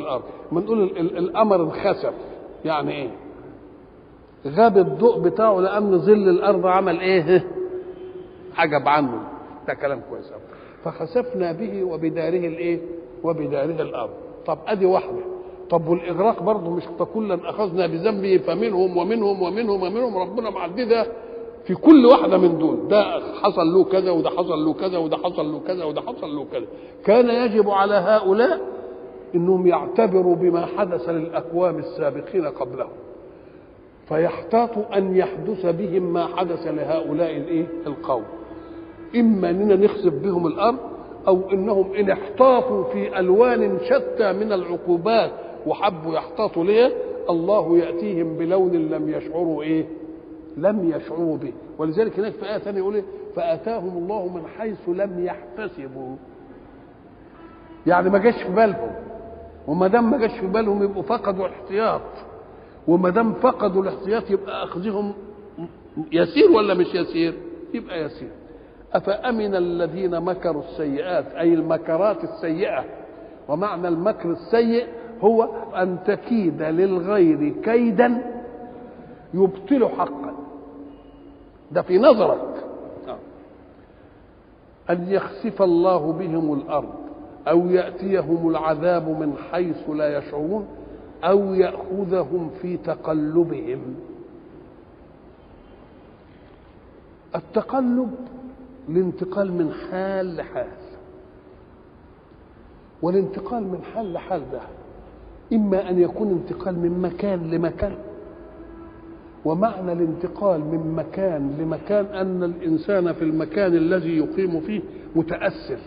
الارض ما نقول ال- ال- القمر انخسف يعني ايه غاب الضوء بتاعه لان ظل الارض عمل ايه حجب عنه ده كلام كويس أوي. فخسفنا به وبداره الايه وبداره الارض طب ادي واحده طب والاغراق برضه مش فكلا اخذنا بذنبه فمنهم ومنهم ومنهم ومنهم ربنا معددها في كل واحده من دول ده حصل له كذا وده حصل له كذا وده حصل له كذا وده حصل له كذا كان يجب على هؤلاء انهم يعتبروا بما حدث للاقوام السابقين قبلهم فيحتاطوا ان يحدث بهم ما حدث لهؤلاء الايه القوم اما اننا نخسف بهم الارض او انهم ان احتاطوا في الوان شتى من العقوبات وحبوا يحتاطوا لها الله ياتيهم بلون لم يشعروا ايه لم يشعروا به ولذلك هناك في ايه ثانيه يقول إيه؟ فاتاهم الله من حيث لم يحتسبوا يعني ما جاش في بالهم وما دام ما جاش في بالهم يبقوا فقدوا الاحتياط وما دام فقدوا الاحتياط يبقى اخذهم يسير ولا مش يسير؟ يبقى يسير. افامن الذين مكروا السيئات اي المكرات السيئه ومعنى المكر السيء هو ان تكيد للغير كيدا يبطل حقا ده في نظرك ان يخسف الله بهم الارض او ياتيهم العذاب من حيث لا يشعرون او ياخذهم في تقلبهم التقلب الانتقال من حال لحال والانتقال من حال لحال ده اما ان يكون انتقال من مكان لمكان ومعنى الانتقال من مكان لمكان ان الانسان في المكان الذي يقيم فيه متاثر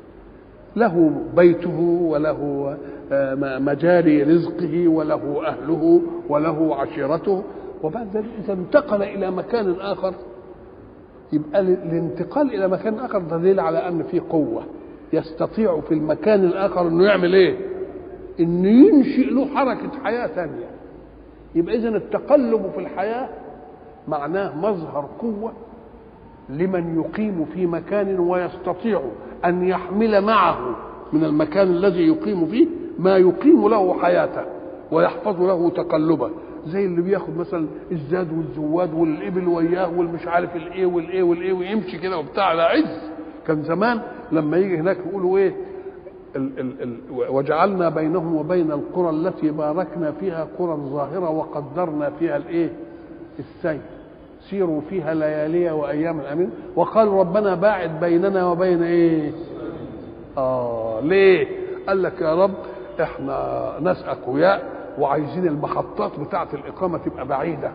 له بيته وله آه، مجاري رزقه وله اهله وله عشيرته وبعد ذلك اذا انتقل الى مكان اخر يبقى الانتقال الى مكان اخر دليل على ان في قوه يستطيع في المكان الاخر انه يعمل ايه؟ انه ينشئ له حركه حياه ثانيه يبقى اذا التقلب في الحياه معناه مظهر قوه لمن يقيم في مكان ويستطيع ان يحمل معه من المكان الذي يقيم فيه ما يقيم له حياته ويحفظ له تقلبه زي اللي بياخد مثلا الزاد والزواد والابل وياه والمش عارف الايه والايه والايه ويمشي كده وبتاع على عز كان زمان لما يجي هناك يقولوا ايه ال ال ال وجعلنا بينهم وبين القرى التي باركنا فيها قرى ظاهره وقدرنا فيها الايه السير سيروا فيها ليالي وايام امين وقال ربنا باعد بيننا وبين ايه اه ليه قال لك يا رب احنا ناس اقوياء وعايزين المحطات بتاعه الاقامه تبقى بعيده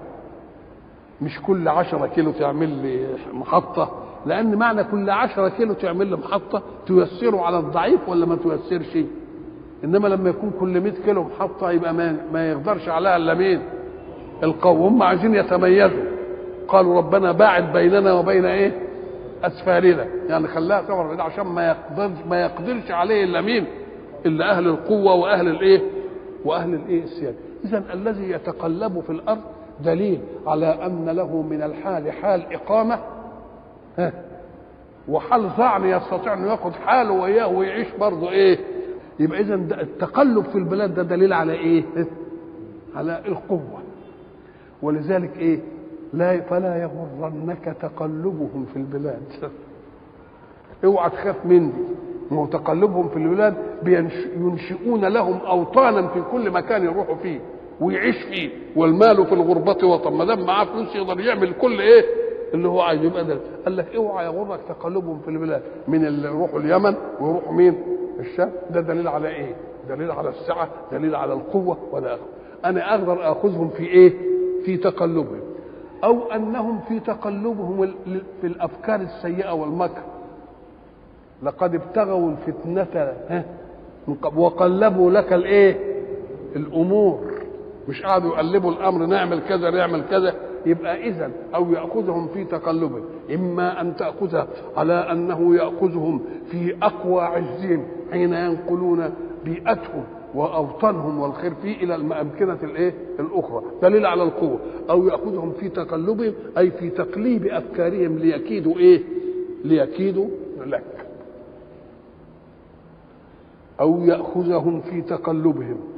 مش كل عشرة كيلو تعمل لي محطة لأن معنى كل عشرة كيلو تعمل لي محطة تيسره على الضعيف ولا ما تيسرش إنما لما يكون كل 100 كيلو محطة يبقى ما, ما يقدرش عليها إلا مين القوم هم عايزين يتميزوا قالوا ربنا باعد بيننا وبين ايه اسفارنا يعني خلاها ثمر بعيد عشان ما يقدرش ما يقدرش عليه الا مين الا اهل القوه واهل الايه واهل الايه السياده اذا الذي يتقلب في الارض دليل على ان له من الحال حال اقامه ها وحال ظعن يستطيع انه ياخد حاله وياه ويعيش برضه ايه يبقى اذا التقلب في البلاد ده دليل على ايه على القوه ولذلك ايه لا فلا يغرنك تقلبهم في البلاد اوعى تخاف مني ما هو تقلبهم في البلاد ينشئون لهم اوطانا في كل مكان يروحوا فيه ويعيش فيه والمال في الغربة وطن ما دام معاه فلوس يقدر يعمل كل ايه اللي هو عايز يبقى ده قال لك اوعى يغرك تقلبهم في البلاد من اللي يروحوا اليمن ويروحوا مين الشام ده دليل على ايه دليل على السعه دليل على القوه ولا أخذ. انا اقدر اخذهم في ايه في تقلبهم او انهم في تقلبهم في الافكار السيئه والمكر لقد ابتغوا الفتنه وقلبوا لك الايه الامور مش قعدوا يقلبوا الامر نعمل كذا نعمل كذا يبقى اذا او ياخذهم في تقلبه اما ان تاخذها على انه ياخذهم في اقوى عزهم حين ينقلون بيئتهم واوطانهم والخير فيه الى الامكنه الايه الاخرى دليل على القوه او ياخذهم في تقلبهم اي في تقليب افكارهم ليكيدوا ايه ليكيدوا لك او ياخذهم في تقلبهم